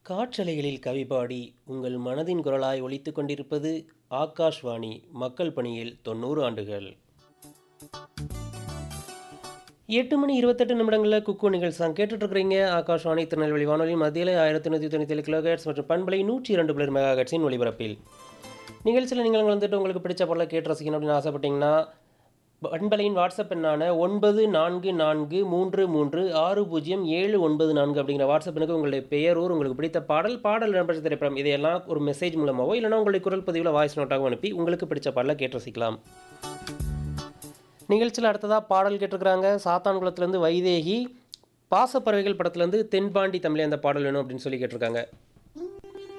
காற்றலைகளில் கவி பாடி உங்கள் மனதின் குரலாய் ஒலித்துக் கொண்டிருப்பது ஆகாஷ்வாணி மக்கள் பணியில் தொண்ணூறு ஆண்டுகள் எட்டு மணி இருபத்தெட்டு நிமிடங்களில் குக்கு நிகழ்ச்சி கேட்டுட்டு இருக்கிறீங்க ஆகாஷ்வாணி திருநெல்வேலி வானொலி மத்தியில் ஆயிரத்தி நூற்றி தொண்ணூற்றி ஏழு கிலோஹெட்ஸ் மற்றும் பண்பலை நூற்றி இரண்டு பிளர் மெகா ஹெட்ஸின் ஒலிபரப்பில் நிகழ்ச்சியில் நீங்கள் வந்துட்டு உங்களுக்கு பிடிச்ச பொருளை கேட்டு ரசிக்கணும் அப்படின்னு ஆசைப்பட்டீங்கன்னா பண்பலையின் வாட்ஸ்அப் எண்ணான ஒன்பது நான்கு நான்கு மூன்று மூன்று ஆறு பூஜ்ஜியம் ஏழு ஒன்பது நான்கு அப்படிங்கிற வாட்ஸ்அப் எனக்கு உங்களுடைய பெயர் ஊர் உங்களுக்கு பிடித்த பாடல் பாடல் இடம்பெற்ற திரைப்படம் இதையெல்லாம் ஒரு மெசேஜ் மூலமாகவோ இல்லைனா உங்களுடைய குரல் பதிவில் வாய்ஸ் நோட்டாகவும் அனுப்பி உங்களுக்கு பிடிச்ச பாடலை கேட்டு ரசிக்கலாம் நிகழ்ச்சியில் அடுத்ததாக பாடல் கேட்டிருக்கிறாங்க சாத்தான்குளத்துலேருந்து வைதேகி பாசப்பறவைகள் படத்துலேருந்து தென்பாண்டி தமிழே அந்த பாடல் வேணும் அப்படின்னு சொல்லி கேட்டிருக்காங்க